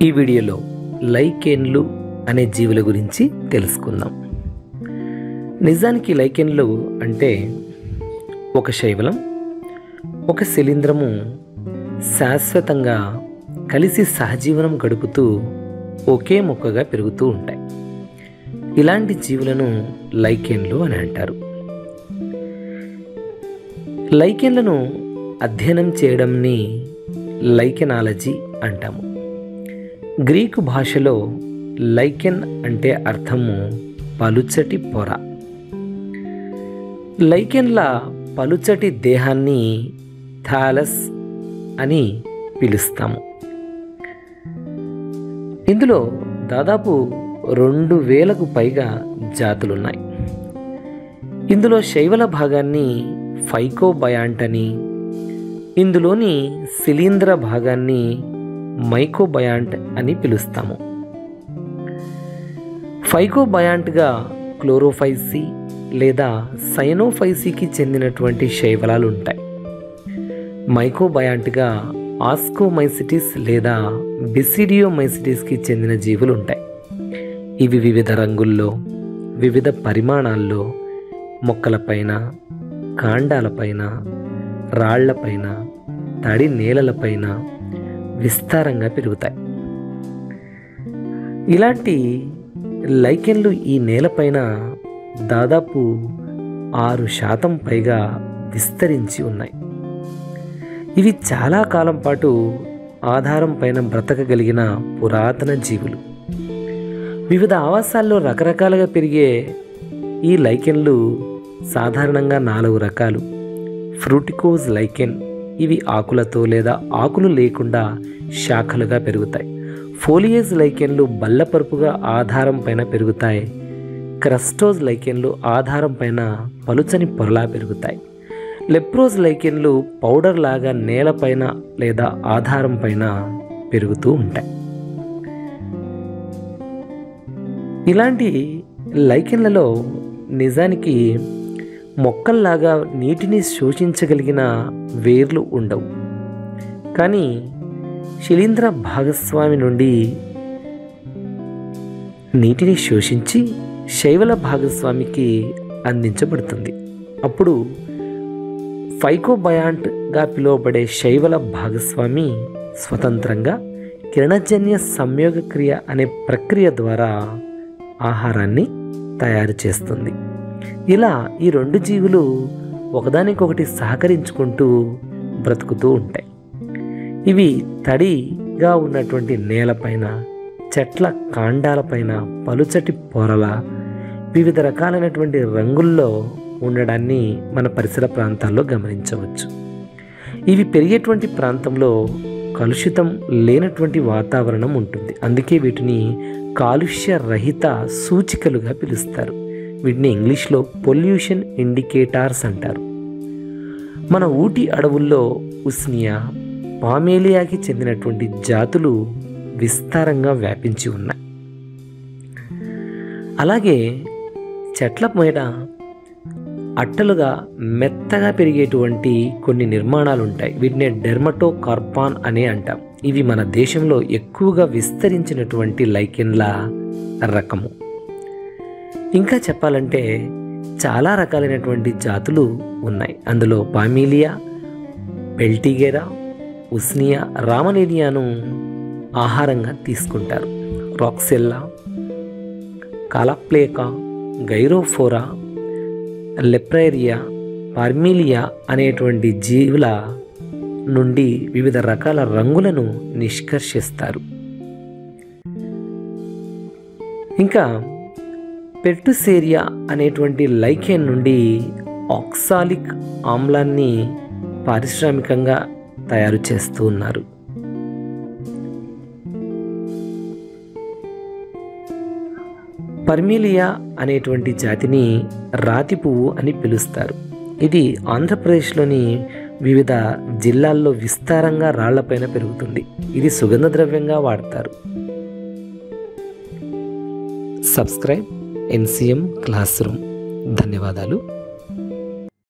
ఈ వీడియోలో లైకెన్లు అనే జీవుల గురించి తెలుసుకుందాం నిజానికి లైకెన్లు అంటే ఒక శైవలం ఒక శిలీంధ్రము శాశ్వతంగా కలిసి సహజీవనం గడుపుతూ ఒకే మొక్కగా పెరుగుతూ ఉంటాయి ఇలాంటి జీవులను లైకెన్లు అని అంటారు లైకెన్లను అధ్యయనం చేయడంని లైకెనాలజీ అంటాము గ్రీకు భాషలో లైకెన్ అంటే అర్థము పలుచటి పొర లైకెన్ల పలుచటి దేహాన్ని థాలస్ అని పిలుస్తాము ఇందులో దాదాపు రెండు వేలకు పైగా జాతులున్నాయి ఇందులో శైవల భాగాన్ని ఫైకోబయాంట్ అని ఇందులోని శిలీంద్ర భాగాన్ని మైకోబయాంట్ అని పిలుస్తాము ఫైకోబయాంట్గా క్లోరోఫైసి లేదా సైనోఫైసికి చెందినటువంటి శైవలాలు ఉంటాయి మైకోబయాంట్గా ఆస్కోమైసిటిస్ లేదా బిసిడియోమైసిటిస్కి చెందిన జీవులు ఉంటాయి ఇవి వివిధ రంగుల్లో వివిధ పరిమాణాల్లో మొక్కలపైన కాండాలపైన రాళ్లపైన తడి నేలలపైన విస్తారంగా పెరుగుతాయి ఇలాంటి లైకెన్లు ఈ నేలపైన దాదాపు ఆరు శాతం పైగా విస్తరించి ఉన్నాయి ఇవి చాలా కాలం పాటు ఆధారం పైన బ్రతకగలిగిన పురాతన జీవులు వివిధ ఆవాసాల్లో రకరకాలుగా పెరిగే ఈ లైకెన్లు సాధారణంగా నాలుగు రకాలు ఫ్రూటికోజ్ లైకెన్ ఇవి ఆకులతో లేదా ఆకులు లేకుండా శాఖలుగా పెరుగుతాయి ఫోలియేజ్ లైకెన్లు బల్లపరుపుగా ఆధారం పైన పెరుగుతాయి క్రస్టోజ్ లైకెన్లు ఆధారం పైన పలుచని పొరలా పెరుగుతాయి లెప్రోజ్ లైకెన్లు పౌడర్ లాగా నేలపైన లేదా ఆధారం పైన పెరుగుతూ ఉంటాయి ఇలాంటి లైకెన్లలో నిజానికి మొక్కల్లాగా నీటిని శోషించగలిగిన వేర్లు ఉండవు కానీ శిలీంద్ర భాగస్వామి నుండి నీటిని శోషించి శైవల భాగస్వామికి అందించబడుతుంది అప్పుడు ఫైకోబయాంట్గా పిలువబడే శైవల భాగస్వామి స్వతంత్రంగా కిరణజన్య సంయోగ క్రియ అనే ప్రక్రియ ద్వారా ఆహారాన్ని తయారు చేస్తుంది ఇలా ఈ రెండు జీవులు ఒకదానికొకటి సహకరించుకుంటూ బ్రతుకుతూ ఉంటాయి ఇవి తడిగా ఉన్నటువంటి నేలపైన చెట్ల కాండాలపైన పలుచటి పొరల వివిధ రకాలైనటువంటి రంగుల్లో ఉండడాన్ని మన పరిసర ప్రాంతాల్లో గమనించవచ్చు ఇవి పెరిగేటువంటి ప్రాంతంలో కలుషితం లేనటువంటి వాతావరణం ఉంటుంది అందుకే వీటిని కాలుష్య రహిత సూచికలుగా పిలుస్తారు వీటిని ఇంగ్లీష్లో పొల్యూషన్ ఇండికేటార్స్ అంటారు మన ఊటి అడవుల్లో ఉస్నియా పామేలియాకి చెందినటువంటి జాతులు విస్తారంగా వ్యాపించి ఉన్నాయి అలాగే చెట్ల మీద అట్టలుగా మెత్తగా పెరిగేటువంటి కొన్ని నిర్మాణాలు ఉంటాయి వీటిని డెర్మటో కార్పాన్ అనే అంటాం ఇవి మన దేశంలో ఎక్కువగా విస్తరించినటువంటి లైకెన్ల రకము ఇంకా చెప్పాలంటే చాలా రకాలైనటువంటి జాతులు ఉన్నాయి అందులో పామీలియా పెల్టిగెరా ఉస్నియా రామనేనియాను ఆహారంగా తీసుకుంటారు రాక్సెల్లా కాలాప్లేకా గైరోఫోరా లెప్రైరియా పార్మీలియా అనేటువంటి జీవుల నుండి వివిధ రకాల రంగులను నిష్కర్షిస్తారు ఇంకా పెట్టుసేరియా అనేటువంటి లైకెన్ నుండి ఆక్సాలిక్ ఆమ్లాన్ని పారిశ్రామికంగా తయారు చేస్తూ ఉన్నారు పర్మిలియా అనేటువంటి జాతిని రాతి పువ్వు అని పిలుస్తారు ఇది ఆంధ్రప్రదేశ్లోని వివిధ జిల్లాల్లో విస్తారంగా రాళ్లపైన పెరుగుతుంది ఇది సుగంధ ద్రవ్యంగా వాడతారు సబ్స్క్రైబ్ ఎన్సిఎం క్లాస్ రూమ్ ధన్యవాదాలు